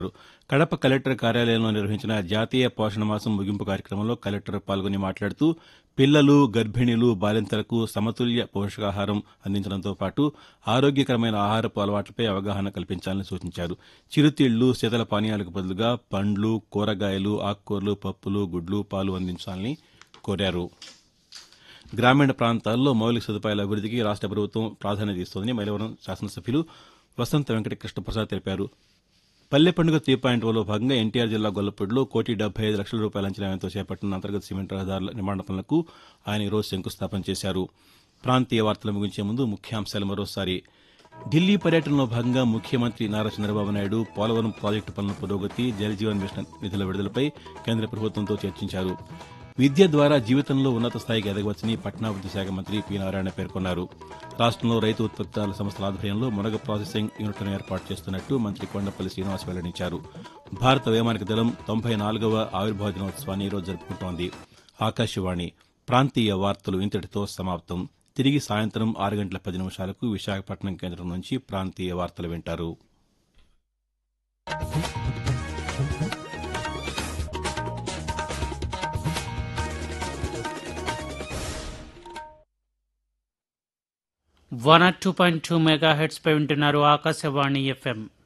Kadapa collector కార్యాలయంలో నిర్వహించిన జాతీయ పోషణ మాసం ముగింపు కార్యక్రమంలో కలెక్టర్ పాల్గొని మాట్లాడుతూ పిల్లలు గర్భిణీలు బాలింతలకు సమతుల్య పోషకాహారం అందించడంతో పాటు ఆరోగ్యకరమైన ఆహారపు అలవాట్లపై అవగాహన కల్పించాలని సూచించారు చిరుతిళ్లు శీతల పానీయాలకు బదులుగా పండ్లు కూరగాయలు ఆకుకూరలు పప్పులు గుడ్లు పాలు అందించాలని కోరారు గ్రామీణ ప్రాంతాల్లో మౌలిక సదుపాయాల అభివృద్ధికి రాష్ట్ర ప్రభుత్వం ప్రాధాన్యత ఇస్తోందని మైలవరం శాసనసభ్యులు వసంత వెంకట కృష్ణప్రసాద్ తెలిపారు పల్లె పండుగ త్రీ పాయింట్ ఓలో భాగంగా ఎన్టీఆర్ జిల్లా గొల్లపూడిలో కోటి డెబ్బై ఐదు లక్షల రూపాయల అంచనా వ్యయంతో చేపట్టిన అంతర్గత సిమెంట్ రహదారుల నిర్మాణ పనులకు ఆయన ఈరోజు శంకుస్థాపన చేశారు ప్రాంతీయ వార్తలు ముగించే ముందు ముఖ్యాంశాలు మరోసారి ఢిల్లీ పర్యటనలో భాగంగా ముఖ్యమంత్రి నారా చంద్రబాబు నాయుడు పోలవరం ప్రాజెక్టు పనుల పురోగతి జలజీవన్ మిషన్ నిధుల విడుదలపై కేంద్ర ప్రభుత్వంతో చర్చించారు విద్య ద్వారా జీవితంలో ఉన్నత స్థాయికి ఎదగవచ్చని పట్టణాభివృద్ధి శాఖ మంత్రి పి నారాయణ పేర్కొన్నారు రాష్ట్రంలో రైతు ఉత్పత్తుల సంస్థల ఆధ్వర్యంలో మునగ ప్రాసెసింగ్ యూనిట్లను ఏర్పాటు చేస్తున్నట్టు మంత్రి కొండపల్లి శ్రీనివాస్ వెల్లడించారు భారత వైమానిక దళం తొంభై నాలుగవ ఆవిర్భావ దినోత్సవాన్ని ఈరోజు జరుపుకుంటోంది ఆకాశవాణి ప్రాంతీయ వార్తలు ఇంతటితో సమాప్తం తిరిగి సాయంత్రం ఆరు గంటల పది నిమిషాలకు విశాఖపట్నం కేంద్రం నుంచి ప్రాంతీయ వార్తలు వింటారు one or two point two megahertz పై వింటున్నారు ఆకాశవాణి ఎఫ్ఎం